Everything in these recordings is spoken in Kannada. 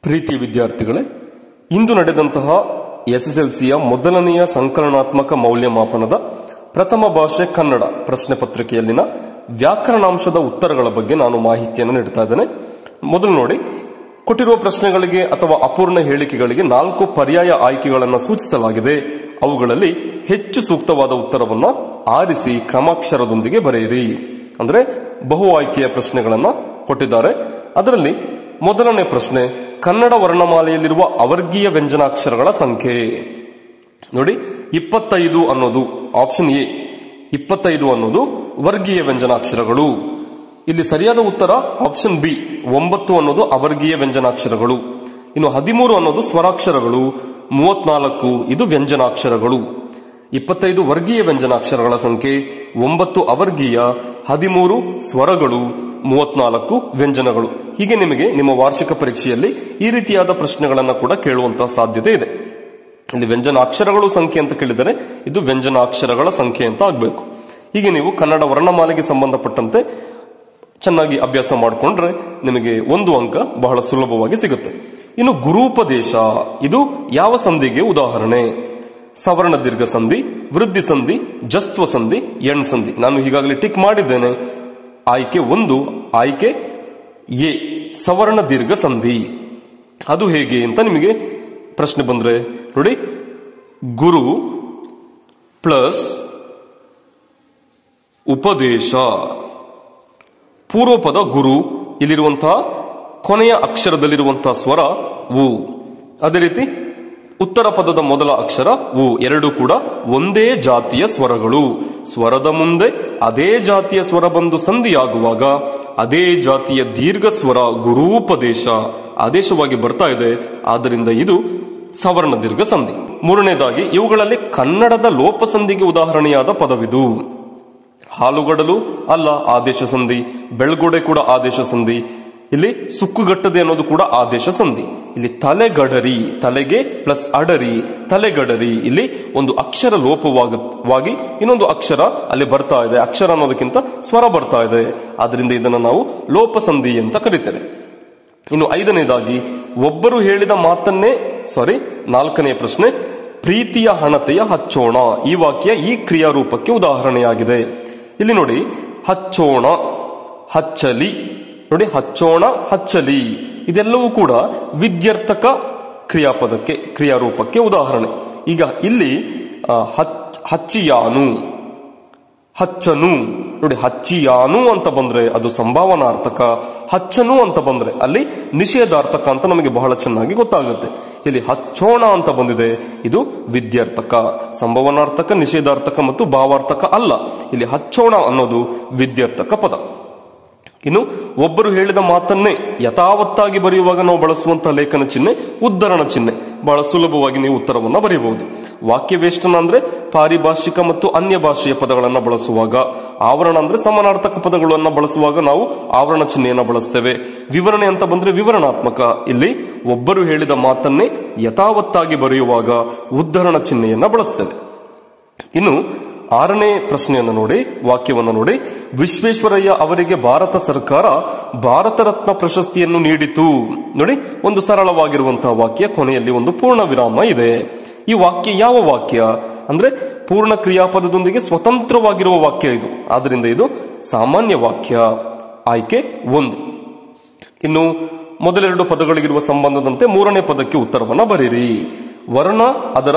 ಪ್ರೀತಿ ವಿದ್ಯಾರ್ಥಿಗಳೇ ಇಂದು ನಡೆದಂತಹ ಎಸ್ಎಸ್ಎಲ್ಸಿಯ ಮೊದಲನೆಯ ಸಂಕಲನಾತ್ಮಕ ಮೌಲ್ಯಮಾಪನದ ಪ್ರಥಮ ಭಾಷೆ ಕನ್ನಡ ಪ್ರಶ್ನೆ ಪತ್ರಿಕೆಯಲ್ಲಿನ ವ್ಯಾಕರಣಾಂಶದ ಉತ್ತರಗಳ ಬಗ್ಗೆ ನಾನು ಮಾಹಿತಿಯನ್ನು ನೀಡ್ತಾ ಇದ್ದೇನೆ ಮೊದಲು ನೋಡಿ ಕೊಟ್ಟಿರುವ ಪ್ರಶ್ನೆಗಳಿಗೆ ಅಥವಾ ಅಪೂರ್ಣ ಹೇಳಿಕೆಗಳಿಗೆ ನಾಲ್ಕು ಪರ್ಯಾಯ ಆಯ್ಕೆಗಳನ್ನು ಸೂಚಿಸಲಾಗಿದೆ ಅವುಗಳಲ್ಲಿ ಹೆಚ್ಚು ಸೂಕ್ತವಾದ ಉತ್ತರವನ್ನು ಆರಿಸಿ ಕ್ರಮಾಕ್ಷರದೊಂದಿಗೆ ಬರೆಯಿರಿ ಅಂದ್ರೆ ಬಹು ಆಯ್ಕೆಯ ಪ್ರಶ್ನೆಗಳನ್ನ ಕೊಟ್ಟಿದ್ದಾರೆ ಅದರಲ್ಲಿ ಮೊದಲನೇ ಪ್ರಶ್ನೆ ಕನ್ನಡ ವರ್ಣಮಾಲೆಯಲ್ಲಿರುವ ಅವರ್ಗೀಯ ವ್ಯಂಜನಾಕ್ಷರಗಳ ಸಂಖ್ಯೆ ನೋಡಿ ಇಪ್ಪತ್ತೈದು ಅನ್ನೋದು ಆಪ್ಷನ್ ಎ ಇಪ್ಪತ್ತೈದು ಅನ್ನೋದು ವರ್ಗೀಯ ವ್ಯಂಜನಾಕ್ಷರಗಳು ಇಲ್ಲಿ ಸರಿಯಾದ ಉತ್ತರ ಆಪ್ಷನ್ ಬಿ ಒಂಬತ್ತು ಅನ್ನೋದು ಅವರ್ಗೀಯ ವ್ಯಂಜನಾಕ್ಷರಗಳು ಇನ್ನು ಹದಿಮೂರು ಅನ್ನೋದು ಸ್ವರಾಕ್ಷರಗಳು ಮೂವತ್ನಾಲ್ಕು ಇದು ವ್ಯಂಜನಾಕ್ಷರಗಳು ಇಪ್ಪತ್ತೈದು ವರ್ಗೀಯ ವ್ಯಂಜನಾಕ್ಷರಗಳ ಸಂಖ್ಯೆ ಒಂಬತ್ತು ಅವರ್ಗೀಯ ಹದಿಮೂರು ಸ್ವರಗಳು ಮೂವತ್ನಾಲ್ಕು ವ್ಯಂಜನಗಳು ಹೀಗೆ ನಿಮಗೆ ನಿಮ್ಮ ವಾರ್ಷಿಕ ಪರೀಕ್ಷೆಯಲ್ಲಿ ಈ ರೀತಿಯಾದ ಪ್ರಶ್ನೆಗಳನ್ನು ಕೂಡ ಕೇಳುವಂತಹ ಸಾಧ್ಯತೆ ಇದೆ ಇಲ್ಲಿ ವ್ಯಂಜನಾಕ್ಷರಗಳು ಸಂಖ್ಯೆ ಅಂತ ಕೇಳಿದರೆ ಇದು ವ್ಯಂಜನಾಕ್ಷರಗಳ ಸಂಖ್ಯೆ ಅಂತ ಆಗ್ಬೇಕು ಹೀಗೆ ನೀವು ಕನ್ನಡ ವರ್ಣಮಾಲೆಗೆ ಸಂಬಂಧಪಟ್ಟಂತೆ ಚೆನ್ನಾಗಿ ಅಭ್ಯಾಸ ಮಾಡಿಕೊಂಡ್ರೆ ನಿಮಗೆ ಒಂದು ಅಂಕ ಬಹಳ ಸುಲಭವಾಗಿ ಸಿಗುತ್ತೆ ಇನ್ನು ಗುರೂಪದೇಶ ಇದು ಯಾವ ಸಂಧಿಗೆ ಉದಾಹರಣೆ ಸವರ್ಣ ದೀರ್ಘ ಸಂಧಿ ವೃದ್ಧಿ ಸಂಧಿ ಜಸ್ತ್ವ ಸಂಧಿ ಎಣ್ ಸಂಧಿ ನಾನು ಈಗಾಗಲೇ ಟಿಕ್ ಮಾಡಿದ್ದೇನೆ ಆಯ್ಕೆ ಒಂದು ಆಯ್ಕೆ ಎ ಸವರ್ಣ ದೀರ್ಘ ಸಂಧಿ ಅದು ಹೇಗೆ ಅಂತ ನಿಮಗೆ ಪ್ರಶ್ನೆ ಬಂದ್ರೆ ನೋಡಿ ಗುರು ಪ್ಲಸ್ ಉಪದೇಶ ಪೂರ್ವಪದ ಗುರು ಇಲ್ಲಿರುವಂತಹ ಕೊನೆಯ ಅಕ್ಷರದಲ್ಲಿರುವಂತಹ ಸ್ವರ ಉ ಅದೇ ರೀತಿ ಉತ್ತರ ಪದದ ಮೊದಲ ಅಕ್ಷರ ಉ ಎರಡು ಕೂಡ ಒಂದೇ ಜಾತಿಯ ಸ್ವರಗಳು ಸ್ವರದ ಮುಂದೆ ಅದೇ ಜಾತಿಯ ಸ್ವರ ಬಂದು ಸಂಧಿಯಾಗುವಾಗ ಅದೇ ಜಾತಿಯ ದೀರ್ಘ ಸ್ವರ ಗುರೂಪದೇಶ ಆದೇಶವಾಗಿ ಬರ್ತಾ ಇದೆ ಆದ್ದರಿಂದ ಇದು ಸವರ್ಣ ದೀರ್ಘ ಸಂಧಿ ಮೂರನೇದಾಗಿ ಇವುಗಳಲ್ಲಿ ಕನ್ನಡದ ಲೋಪಸಂಧಿಗೆ ಉದಾಹರಣೆಯಾದ ಪದವಿದು ಹಾಲುಗಡಲು ಅಲ್ಲ ಆದೇಶ ಸಂಧಿ ಬೆಳ್ಗೊಡೆ ಕೂಡ ಆದೇಶ ಸಂಧಿ ಇಲ್ಲಿ ಸುಕ್ಕುಗಟ್ಟದೆ ಅನ್ನೋದು ಕೂಡ ಆದೇಶ ಸಂಧಿ ಇಲ್ಲಿ ತಲೆಗಡರಿ ತಲೆಗೆ ಪ್ಲಸ್ ಅಡರಿ ತಲೆಗಡರಿ ಇಲ್ಲಿ ಒಂದು ಅಕ್ಷರ ಲೋಪವಾಗಿ ಇನ್ನೊಂದು ಅಕ್ಷರ ಅಲ್ಲಿ ಬರ್ತಾ ಇದೆ ಅಕ್ಷರ ಅನ್ನೋದಕ್ಕಿಂತ ಸ್ವರ ಬರ್ತಾ ಇದೆ ಆದ್ರಿಂದ ಇದನ್ನು ನಾವು ಲೋಪಸಂಧಿ ಅಂತ ಕರಿತೇವೆ ಇನ್ನು ಐದನೇದಾಗಿ ಒಬ್ಬರು ಹೇಳಿದ ಮಾತನ್ನೇ ಸಾರಿ ನಾಲ್ಕನೇ ಪ್ರಶ್ನೆ ಪ್ರೀತಿಯ ಹಣತೆಯ ಹಚ್ಚೋಣ ಈ ವಾಕ್ಯ ಈ ಕ್ರಿಯಾರೂಪಕ್ಕೆ ಉದಾಹರಣೆಯಾಗಿದೆ ಇಲ್ಲಿ ನೋಡಿ ಹಚ್ಚೋಣ ಹಚ್ಚಲಿ ನೋಡಿ ಹಚ್ಚೋಣ ಹಚ್ಚಲಿ ಇದೆಲ್ಲವೂ ಕೂಡ ವಿದ್ಯರ್ಥಕ ಕ್ರಿಯಾಪದಕ್ಕೆ ಕ್ರಿಯಾರೂಪಕ್ಕೆ ಉದಾಹರಣೆ ಈಗ ಇಲ್ಲಿ ಆ, ಹಚ್- ಹಚ್ಚಿಯಾನು ಹಚ್ಚನು ನೋಡಿ ಹಚ್ಚಿಯಾನು ಅಂತ ಬಂದ್ರೆ ಅದು ಸಂಭಾವನಾರ್ಥಕ ಹಚ್ಚನು ಅಂತ ಬಂದ್ರೆ ಅಲ್ಲಿ ನಿಷೇಧಾರ್ಥಕ ಅಂತ ನಮಗೆ ಬಹಳ ಚೆನ್ನಾಗಿ ಗೊತ್ತಾಗುತ್ತೆ ಇಲ್ಲಿ ಹಚ್ಚೋಣ ಅಂತ ಬಂದಿದೆ ಇದು ವಿದ್ಯಾರ್ಥಕ ಸಂಭವನಾರ್ಥಕ ನಿಷೇಧಾರ್ಥಕ ಮತ್ತು ಭಾವಾರ್ಥಕ ಅಲ್ಲ ಇಲ್ಲಿ ಹಚ್ಚೋಣ ಅನ್ನೋದು ವಿದ್ಯಾರ್ಥಕ ಪದ ಇನ್ನು ಒಬ್ಬರು ಹೇಳಿದ ಮಾತನ್ನೇ ಯಥಾವತ್ತಾಗಿ ಬರೆಯುವಾಗ ನಾವು ಬಳಸುವಂತಹ ಲೇಖನ ಚಿಹ್ನೆ ಉದ್ಧರಣ ಚಿಹ್ನೆ ಬಹಳ ಸುಲಭವಾಗಿ ನೀವು ಉತ್ತರವನ್ನ ಬರೆಯಬಹುದು ವಾಕ್ಯವೇಷ್ಟನ ಅಂದ್ರೆ ಪಾರಿಭಾಷಿಕ ಮತ್ತು ಅನ್ಯ ಭಾಷೆಯ ಪದಗಳನ್ನ ಬಳಸುವಾಗ ಆವರಣ ಅಂದ್ರೆ ಸಮಾನಾರ್ಥಕ ಪದಗಳನ್ನ ಬಳಸುವಾಗ ನಾವು ಆವರಣ ಚಿಹ್ನೆಯನ್ನ ಬಳಸ್ತೇವೆ ವಿವರಣೆ ಅಂತ ಬಂದ್ರೆ ವಿವರಣಾತ್ಮಕ ಇಲ್ಲಿ ಒಬ್ಬರು ಹೇಳಿದ ಮಾತನ್ನೇ ಯಥಾವತ್ತಾಗಿ ಬರೆಯುವಾಗ ಉದ್ಧರಣ ಚಿಹ್ನೆಯನ್ನ ಬಳಸ್ತೇವೆ ಇನ್ನು ಆರನೇ ಪ್ರಶ್ನೆಯನ್ನು ನೋಡಿ ವಾಕ್ಯವನ್ನು ನೋಡಿ ವಿಶ್ವೇಶ್ವರಯ್ಯ ಅವರಿಗೆ ಭಾರತ ಸರ್ಕಾರ ಭಾರತ ರತ್ನ ಪ್ರಶಸ್ತಿಯನ್ನು ನೀಡಿತು ನೋಡಿ ಒಂದು ಸರಳವಾಗಿರುವಂತಹ ವಾಕ್ಯ ಕೊನೆಯಲ್ಲಿ ಒಂದು ಪೂರ್ಣ ವಿರಾಮ ಇದೆ ಈ ವಾಕ್ಯ ಯಾವ ವಾಕ್ಯ ಅಂದ್ರೆ ಪೂರ್ಣ ಕ್ರಿಯಾಪದದೊಂದಿಗೆ ಸ್ವತಂತ್ರವಾಗಿರುವ ವಾಕ್ಯ ಇದು ಆದ್ರಿಂದ ಇದು ಸಾಮಾನ್ಯ ವಾಕ್ಯ ಆಯ್ಕೆ ಒಂದು ಇನ್ನು ಮೊದಲೆರಡು ಪದಗಳಿಗಿರುವ ಸಂಬಂಧದಂತೆ ಮೂರನೇ ಪದಕ್ಕೆ ಉತ್ತರವನ್ನ ಬರೀರಿ ವರ್ಣ ಅದರ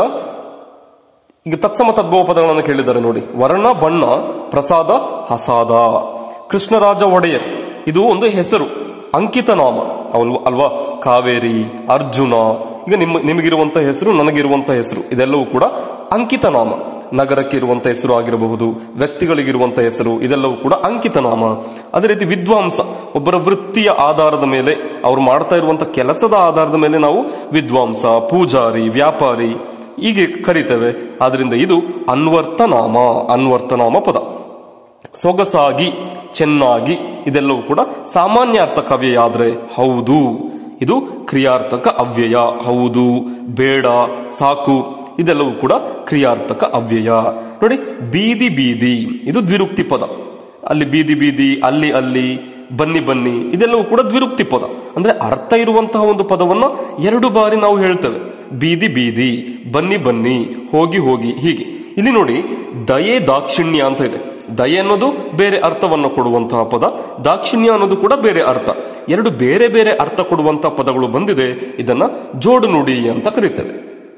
ಈಗ ತತ್ಸಮ ತದ್ಭವ ಪದಗಳನ್ನು ಕೇಳಿದ್ದಾರೆ ನೋಡಿ ವರ್ಣ ಬಣ್ಣ ಪ್ರಸಾದ ಹಸಾದ ಕೃಷ್ಣರಾಜ ಒಡೆಯರ್ ಇದು ಒಂದು ಹೆಸರು ಅಂಕಿತ ನಾಮ ಅಲ್ವ ಅಲ್ವಾ ಕಾವೇರಿ ಅರ್ಜುನ ಈಗ ನಿಮ್ಮ ನಿಮಗಿರುವಂತಹ ಹೆಸರು ನನಗಿರುವಂತಹ ಹೆಸರು ಇದೆಲ್ಲವೂ ಕೂಡ ಅಂಕಿತ ನಾಮ ನಗರಕ್ಕೆ ಇರುವಂತಹ ಹೆಸರು ಆಗಿರಬಹುದು ವ್ಯಕ್ತಿಗಳಿಗಿರುವಂತಹ ಹೆಸರು ಇದೆಲ್ಲವೂ ಕೂಡ ಅಂಕಿತ ನಾಮ ಅದೇ ರೀತಿ ವಿದ್ವಾಂಸ ಒಬ್ಬರ ವೃತ್ತಿಯ ಆಧಾರದ ಮೇಲೆ ಅವ್ರು ಮಾಡ್ತಾ ಇರುವಂತಹ ಕೆಲಸದ ಆಧಾರದ ಮೇಲೆ ನಾವು ವಿದ್ವಾಂಸ ಪೂಜಾರಿ ವ್ಯಾಪಾರಿ ಹೀಗೆ ಕರಿತೇವೆ ಆದ್ರಿಂದ ಇದು ಅನ್ವರ್ತನಾಮ ಅನ್ವರ್ತನಾಮ ಪದ ಸೊಗಸಾಗಿ ಚೆನ್ನಾಗಿ ಇದೆಲ್ಲವೂ ಕೂಡ ಸಾಮಾನ್ಯಾರ್ಥಕ ಅವ್ಯಯ ಆದ್ರೆ ಹೌದು ಇದು ಕ್ರಿಯಾರ್ಥಕ ಅವ್ಯಯ ಹೌದು ಬೇಡ ಸಾಕು ಇದೆಲ್ಲವೂ ಕೂಡ ಕ್ರಿಯಾರ್ಥಕ ಅವ್ಯಯ ನೋಡಿ ಬೀದಿ ಬೀದಿ ಇದು ದ್ವಿರುಕ್ತಿ ಪದ ಅಲ್ಲಿ ಬೀದಿ ಬೀದಿ ಅಲ್ಲಿ ಅಲ್ಲಿ ಬನ್ನಿ ಬನ್ನಿ ಇದೆಲ್ಲವೂ ಕೂಡ ದ್ವಿರುಕ್ತಿ ಪದ ಅಂದ್ರೆ ಅರ್ಥ ಇರುವಂತಹ ಒಂದು ಪದವನ್ನ ಎರಡು ಬಾರಿ ನಾವು ಹೇಳ್ತೇವೆ ಬೀದಿ ಬೀದಿ ಬನ್ನಿ ಬನ್ನಿ ಹೋಗಿ ಹೋಗಿ ಹೀಗೆ ಇಲ್ಲಿ ನೋಡಿ ದಯೆ ದಾಕ್ಷಿಣ್ಯ ಅಂತ ಇದೆ ದಯೆ ಅನ್ನೋದು ಬೇರೆ ಅರ್ಥವನ್ನು ಕೊಡುವಂತಹ ಪದ ದಾಕ್ಷಿಣ್ಯ ಅನ್ನೋದು ಕೂಡ ಬೇರೆ ಅರ್ಥ ಎರಡು ಬೇರೆ ಬೇರೆ ಅರ್ಥ ಕೊಡುವಂತಹ ಪದಗಳು ಬಂದಿದೆ ಇದನ್ನ ಜೋಡು ನುಡಿ ಅಂತ ಕರೀತೇವೆ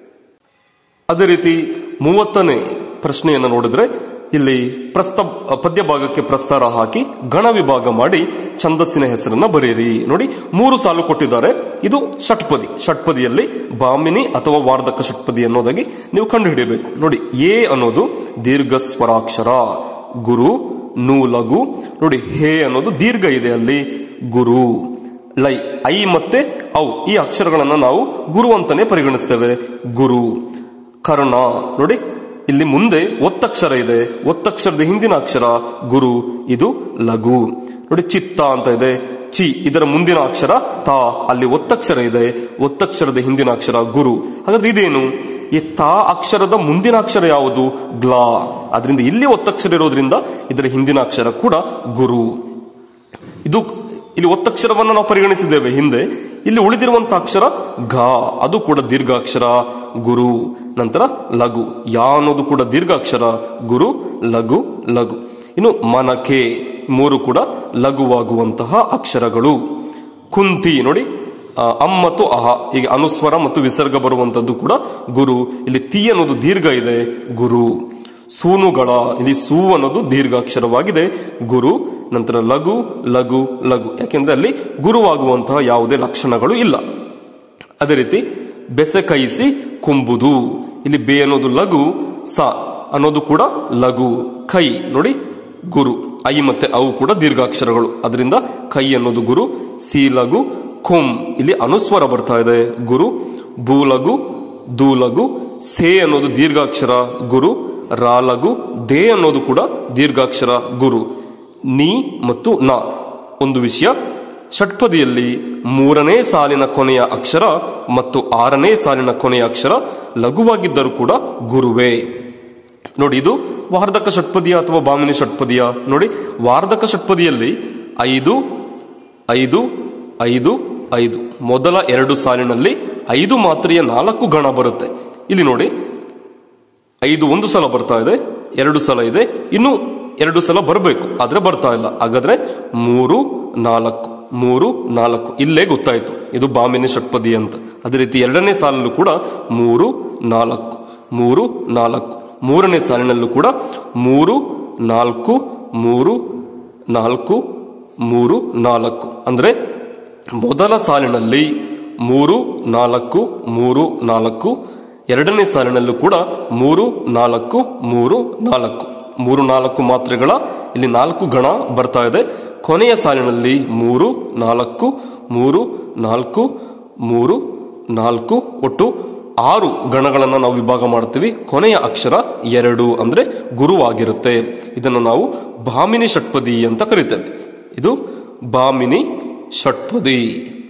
ಅದೇ ರೀತಿ ಮೂವತ್ತನೇ ಪ್ರಶ್ನೆಯನ್ನು ನೋಡಿದ್ರೆ ಇಲ್ಲಿ ಪ್ರಸ್ತ ಪದ್ಯ ಭಾಗಕ್ಕೆ ಪ್ರಸ್ತಾರ ಹಾಕಿ ಗಣ ವಿಭಾಗ ಮಾಡಿ ಛಂದಸ್ಸಿನ ಹೆಸರನ್ನ ಬರೆಯಿರಿ ನೋಡಿ ಮೂರು ಸಾಲು ಕೊಟ್ಟಿದ್ದಾರೆ ಇದು ಷಟ್ಪದಿ ಷಟ್ಪದಿಯಲ್ಲಿ ಬಾಮಿನಿ ಅಥವಾ ವಾರ್ಧಕ ಷಟ್ಪದಿ ಅನ್ನೋದಾಗಿ ನೀವು ಕಂಡುಹಿಡಿಯಬೇಕು ನೋಡಿ ಎ ಅನ್ನೋದು ದೀರ್ಘ ಸ್ವರಾಕ್ಷರ ಗುರು ನು ಲಘು ನೋಡಿ ಹೇ ಅನ್ನೋದು ದೀರ್ಘ ಇದೆ ಅಲ್ಲಿ ಗುರು ಲೈ ಐ ಮತ್ತೆ ಔ ಈ ಅಕ್ಷರಗಳನ್ನ ನಾವು ಗುರು ಅಂತಾನೆ ಪರಿಗಣಿಸ್ತೇವೆ ಗುರು ಕರ್ಣ ನೋಡಿ ಇಲ್ಲಿ ಮುಂದೆ ಒತ್ತಕ್ಷರ ಇದೆ ಒತ್ತಕ್ಷರದ ಹಿಂದಿನ ಅಕ್ಷರ ಗುರು ಇದು ಲಘು ನೋಡಿ ಚಿತ್ತ ಅಂತ ಇದೆ ಚಿ ಇದರ ಮುಂದಿನ ಅಕ್ಷರ ತಾ ಅಲ್ಲಿ ಒತ್ತಕ್ಷರ ಇದೆ ಒತ್ತಕ್ಷರದ ಹಿಂದಿನ ಅಕ್ಷರ ಗುರು ಹಾಗಾದ್ರೆ ಇದೇನು ಈ ತಾ ಅಕ್ಷರದ ಮುಂದಿನ ಅಕ್ಷರ ಯಾವುದು ಗ್ಲಾ ಅದರಿಂದ ಇಲ್ಲಿ ಒತ್ತಕ್ಷರ ಇರೋದ್ರಿಂದ ಇದರ ಹಿಂದಿನ ಅಕ್ಷರ ಕೂಡ ಗುರು ಇದು ಇಲ್ಲಿ ಒತ್ತಕ್ಷರವನ್ನು ನಾವು ಪರಿಗಣಿಸಿದ್ದೇವೆ ಹಿಂದೆ ಇಲ್ಲಿ ಉಳಿದಿರುವಂತಹ ಅಕ್ಷರ ಘ ಅದು ಕೂಡ ದೀರ್ಘ ಅಕ್ಷರ ಗುರು ನಂತರ ಲಘು ಯಾ ಅನ್ನೋದು ಕೂಡ ದೀರ್ಘ ಅಕ್ಷರ ಗುರು ಲಘು ಲಘು ಇನ್ನು ಮನಕೆ ಮೂರು ಕೂಡ ಲಘುವಾಗುವಂತಹ ಅಕ್ಷರಗಳು ಕುಂತಿ ನೋಡಿ ಆ, ಅಂ ಮತ್ತು ಅಹ ಹೀಗೆ ಅನುಸ್ವರ ಮತ್ತು ವಿಸರ್ಗ ಬರುವಂತದ್ದು ಕೂಡ ಗುರು ಇಲ್ಲಿ ತಿ ಅನ್ನೋದು ದೀರ್ಘ ಇದೆ ಗುರು ಸೂನುಗಳ ಇಲ್ಲಿ ಸೂ ಅನ್ನೋದು ದೀರ್ಘ ಅಕ್ಷರವಾಗಿದೆ ಗುರು ನಂತರ ಲಘು ಲಘು ಲಘು ಯಾಕೆಂದ್ರೆ ಅಲ್ಲಿ ಗುರುವಾಗುವಂತಹ ಯಾವುದೇ ಲಕ್ಷಣಗಳು ಇಲ್ಲ ಅದೇ ರೀತಿ ಬೆಸೆಕೈಸಿ ಕುಂಬುದು ಇಲ್ಲಿ ಬೆ ಅನ್ನೋದು ಲಘು ಸ ಅನ್ನೋದು ಕೂಡ ಲಘು ಕೈ ನೋಡಿ ಗುರು ಐ ಮತ್ತೆ ಅವು ಕೂಡ ದೀರ್ಘಾಕ್ಷರಗಳು ಅದರಿಂದ ಕೈ ಅನ್ನೋದು ಗುರು ಸಿ ಲಘು ಕುಂ ಇಲ್ಲಿ ಅನುಸ್ವರ ಬರ್ತಾ ಇದೆ ಗುರು ಭೂಲಘು ದೂಲಘು ಸೇ ಅನ್ನೋದು ದೀರ್ಘಾಕ್ಷರ ಗುರು ರಾಲಘು ದೇ ಅನ್ನೋದು ಕೂಡ ದೀರ್ಘಾಕ್ಷರ ಗುರು ನೀ ಮತ್ತು ನ ಒಂದು ವಿಷಯ ಷಟ್ಪದಿಯಲ್ಲಿ ಮೂರನೇ ಸಾಲಿನ ಕೊನೆಯ ಅಕ್ಷರ ಮತ್ತು ಆರನೇ ಸಾಲಿನ ಕೊನೆಯ ಅಕ್ಷರ ಲಘುವಾಗಿದ್ದರೂ ಕೂಡ ಗುರುವೇ ನೋಡಿ ಇದು ವಾರ್ಧಕ ಷಟ್ಪದಿಯ ಅಥವಾ ಬಾಮಿನಿ ಷಟ್ಪದಿಯ ನೋಡಿ ವಾರ್ಧಕ ಷಟ್ಪದಿಯಲ್ಲಿ ಐದು ಐದು ಐದು ಐದು ಮೊದಲ ಎರಡು ಸಾಲಿನಲ್ಲಿ ಐದು ಮಾತ್ರೆಯ ನಾಲ್ಕು ಗಣ ಬರುತ್ತೆ ಇಲ್ಲಿ ನೋಡಿ ಐದು ಒಂದು ಸಲ ಬರ್ತಾ ಇದೆ ಎರಡು ಸಲ ಇದೆ ಇನ್ನು ಎರಡು ಸಲ ಬರಬೇಕು ಆದ್ರೆ ಬರ್ತಾ ಇಲ್ಲ ಹಾಗಾದ್ರೆ ಮೂರು ನಾಲ್ಕು ಮೂರು ನಾಲ್ಕು ಇಲ್ಲೇ ಗೊತ್ತಾಯ್ತು ಇದು ಬಾಮಿನಿ ಷಟ್ಪದಿ ಅಂತ ಅದೇ ರೀತಿ ಎರಡನೇ ಸಾಲಲ್ಲೂ ಕೂಡ ಮೂರು ನಾಲ್ಕು ಮೂರು ನಾಲ್ಕು ಮೂರನೇ ಸಾಲಿನಲ್ಲೂ ಕೂಡ ಮೂರು ನಾಲ್ಕು ಮೂರು ನಾಲ್ಕು ಮೂರು ನಾಲ್ಕು ಅಂದ್ರೆ ಮೊದಲ ಸಾಲಿನಲ್ಲಿ ಮೂರು ನಾಲ್ಕು ಮೂರು ನಾಲ್ಕು ಎರಡನೇ ಸಾಲಿನಲ್ಲೂ ಕೂಡ ಮೂರು ನಾಲ್ಕು ಮೂರು ನಾಲ್ಕು ಮೂರು ನಾಲ್ಕು ಮಾತ್ರೆಗಳ ಇಲ್ಲಿ ನಾಲ್ಕು ಗಣ ಬರ್ತಾ ಇದೆ ಕೊನೆಯ ಸಾಲಿನಲ್ಲಿ ಮೂರು ನಾಲ್ಕು ಮೂರು ನಾಲ್ಕು ಮೂರು ನಾಲ್ಕು ಒಟ್ಟು ಆರು ಗಣಗಳನ್ನು ನಾವು ವಿಭಾಗ ಮಾಡ್ತೀವಿ ಕೊನೆಯ ಅಕ್ಷರ ಎರಡು ಅಂದ್ರೆ ಗುರುವಾಗಿರುತ್ತೆ ಇದನ್ನು ನಾವು ಭಾಮಿನಿ ಷಟ್ಪದಿ ಅಂತ ಕರಿತೇವೆ ಇದು ಭಾಮಿನಿ ಷಟ್ಪದಿ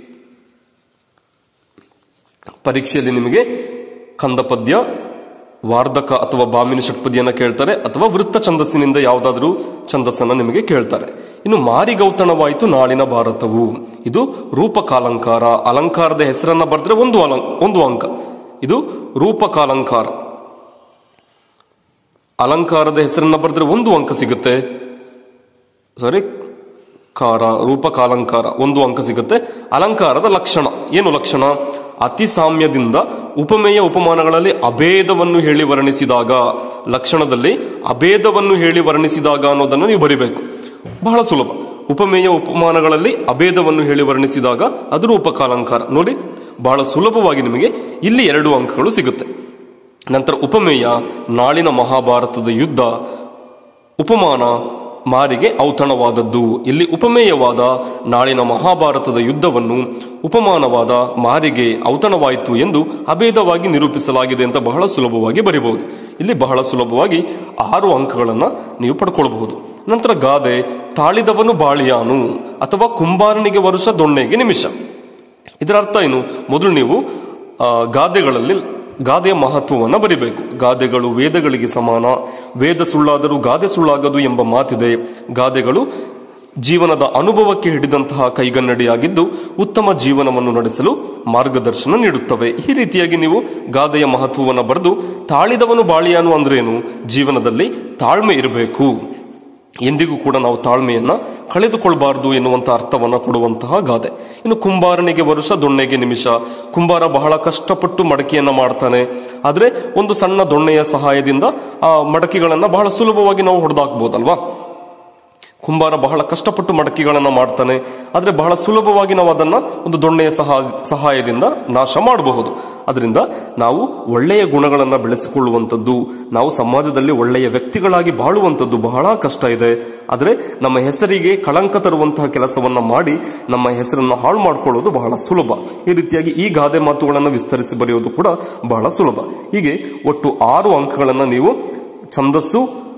ಪರೀಕ್ಷೆಯಲ್ಲಿ ನಿಮಗೆ ಕಂದ ಪದ್ಯ ವಾರ್ಧಕ ಅಥವಾ ಬಾಮಿನಿ ಷಟ್ಪದಿಯನ್ನ ಕೇಳ್ತಾರೆ ಅಥವಾ ವೃತ್ತ ಛಂದಸ್ಸಿನಿಂದ ಯಾವುದಾದ್ರೂ ಛಂದಸ್ಸನ್ನ ನಿಮಗೆ ಕೇಳ್ತಾರೆ ಇನ್ನು ಮಾರಿಗೌತಣವಾಯಿತು ನಾಳಿನ ಭಾರತವು ಇದು ರೂಪಕಾಲಂಕಾರ ಅಲಂಕಾರದ ಹೆಸರನ್ನ ಬರೆದ್ರೆ ಒಂದು ಅಲಂ ಒಂದು ಅಂಕ ಇದು ರೂಪಕಾಲಂಕಾರ ಅಲಂಕಾರದ ಹೆಸರನ್ನ ಬರೆದ್ರೆ ಒಂದು ಅಂಕ ಸಿಗುತ್ತೆ ಸಾರಿ ಕಾರ ರೂಪಕಾಲಂಕಾರ ಒಂದು ಅಂಕ ಸಿಗುತ್ತೆ ಅಲಂಕಾರದ ಲಕ್ಷಣ ಏನು ಲಕ್ಷಣ ಅತಿ ಸಾಮ್ಯದಿಂದ ಉಪಮೇಯ ಉಪಮಾನಗಳಲ್ಲಿ ಅಭೇದವನ್ನು ಹೇಳಿ ವರ್ಣಿಸಿದಾಗ ಲಕ್ಷಣದಲ್ಲಿ ಅಭೇದವನ್ನು ಹೇಳಿ ವರ್ಣಿಸಿದಾಗ ಅನ್ನೋದನ್ನು ನೀವು ಬರಿಬೇಕು ಬಹಳ ಸುಲಭ ಉಪಮೇಯ ಉಪಮಾನಗಳಲ್ಲಿ ಅಭೇದವನ್ನು ಹೇಳಿ ವರ್ಣಿಸಿದಾಗ ಅದು ರೂಪಕಾಲಂಕಾರ ನೋಡಿ ಬಹಳ ಸುಲಭವಾಗಿ ನಿಮಗೆ ಇಲ್ಲಿ ಎರಡು ಅಂಕಗಳು ಸಿಗುತ್ತೆ ನಂತರ ಉಪಮೇಯ ನಾಳಿನ ಮಹಾಭಾರತದ ಯುದ್ಧ ಉಪಮಾನ ಮಾರಿಗೆ ಔತಣವಾದದ್ದು ಇಲ್ಲಿ ಉಪಮೇಯವಾದ ನಾಳಿನ ಮಹಾಭಾರತದ ಯುದ್ಧವನ್ನು ಉಪಮಾನವಾದ ಮಾರಿಗೆ ಔತಣವಾಯಿತು ಎಂದು ಅಭೇದವಾಗಿ ನಿರೂಪಿಸಲಾಗಿದೆ ಅಂತ ಬಹಳ ಸುಲಭವಾಗಿ ಬರಿಬಹುದು ಇಲ್ಲಿ ಬಹಳ ಸುಲಭವಾಗಿ ಆರು ಅಂಕಗಳನ್ನು ನೀವು ಪಡ್ಕೊಳ್ಬಹುದು ನಂತರ ಗಾದೆ ತಾಳಿದವನು ಬಾಳಿಯಾನು ಅಥವಾ ಕುಂಬಾರನಿಗೆ ವರುಷ ದೊಣ್ಣೆಗೆ ನಿಮಿಷ ಇದರ ಅರ್ಥ ಏನು ಮೊದಲು ನೀವು ಆ, ಗಾದೆಗಳಲ್ಲಿ ಗಾದೆಯ ಮಹತ್ವವನ್ನು ಬರಿಬೇಕು ಗಾದೆಗಳು ವೇದಗಳಿಗೆ ಸಮಾನ ವೇದ ಸುಳ್ಳಾದರೂ ಗಾದೆ ಸುಳ್ಳಾಗದು ಎಂಬ ಮಾತಿದೆ ಗಾದೆಗಳು ಜೀವನದ ಅನುಭವಕ್ಕೆ ಹಿಡಿದಂತಹ ಕೈಗನ್ನಡಿಯಾಗಿದ್ದು ಉತ್ತಮ ಜೀವನವನ್ನು ನಡೆಸಲು ಮಾರ್ಗದರ್ಶನ ನೀಡುತ್ತವೆ ಈ ರೀತಿಯಾಗಿ ನೀವು ಗಾದೆಯ ಮಹತ್ವವನ್ನು ಬರೆದು ತಾಳಿದವನು ಬಾಳಿಯಾನು ಅಂದ್ರೇನು ಜೀವನದಲ್ಲಿ ತಾಳ್ಮೆ ಇರಬೇಕು ಎಂದಿಗೂ ಕೂಡ ನಾವು ತಾಳ್ಮೆಯನ್ನ ಕಳೆದುಕೊಳ್ಬಾರದು ಎನ್ನುವಂತ ಅರ್ಥವನ್ನ ಕೊಡುವಂತಹ ಗಾದೆ ಇನ್ನು ಕುಂಬಾರನಿಗೆ ವರುಷ ದೊಣ್ಣೆಗೆ ನಿಮಿಷ ಕುಂಬಾರ ಬಹಳ ಕಷ್ಟಪಟ್ಟು ಮಡಕೆಯನ್ನ ಮಾಡ್ತಾನೆ ಆದ್ರೆ ಒಂದು ಸಣ್ಣ ದೊಣ್ಣೆಯ ಸಹಾಯದಿಂದ ಆ ಮಡಕೆಗಳನ್ನ ಬಹಳ ಸುಲಭವಾಗಿ ನಾವು ಹೊಡೆದಾಕ್ಬೋದಲ್ವಾ ಕುಂಬಾರ ಬಹಳ ಕಷ್ಟಪಟ್ಟು ಮಡಕೆಗಳನ್ನ ಮಾಡ್ತಾನೆ ಆದ್ರೆ ಬಹಳ ಸುಲಭವಾಗಿ ನಾವು ಅದನ್ನ ಒಂದು ದೊಣ್ಣೆಯ ಸಹಾಯ ಸಹಾಯದಿಂದ ನಾಶ ಮಾಡಬಹುದು ಅದರಿಂದ ನಾವು ಒಳ್ಳೆಯ ಗುಣಗಳನ್ನ ಬೆಳೆಸಿಕೊಳ್ಳುವಂಥದ್ದು ನಾವು ಸಮಾಜದಲ್ಲಿ ಒಳ್ಳೆಯ ವ್ಯಕ್ತಿಗಳಾಗಿ ಬಾಳುವಂಥದ್ದು ಬಹಳ ಕಷ್ಟ ಇದೆ ಆದ್ರೆ ನಮ್ಮ ಹೆಸರಿಗೆ ಕಳಂಕ ತರುವಂತಹ ಕೆಲಸವನ್ನ ಮಾಡಿ ನಮ್ಮ ಹೆಸರನ್ನು ಹಾಳು ಮಾಡ್ಕೊಳ್ಳೋದು ಬಹಳ ಸುಲಭ ಈ ರೀತಿಯಾಗಿ ಈ ಗಾದೆ ಮಾತುಗಳನ್ನು ವಿಸ್ತರಿಸಿ ಬರೆಯೋದು ಕೂಡ ಬಹಳ ಸುಲಭ ಹೀಗೆ ಒಟ್ಟು ಆರು ಅಂಕಗಳನ್ನ ನೀವು ಛಂದಸ್ಸು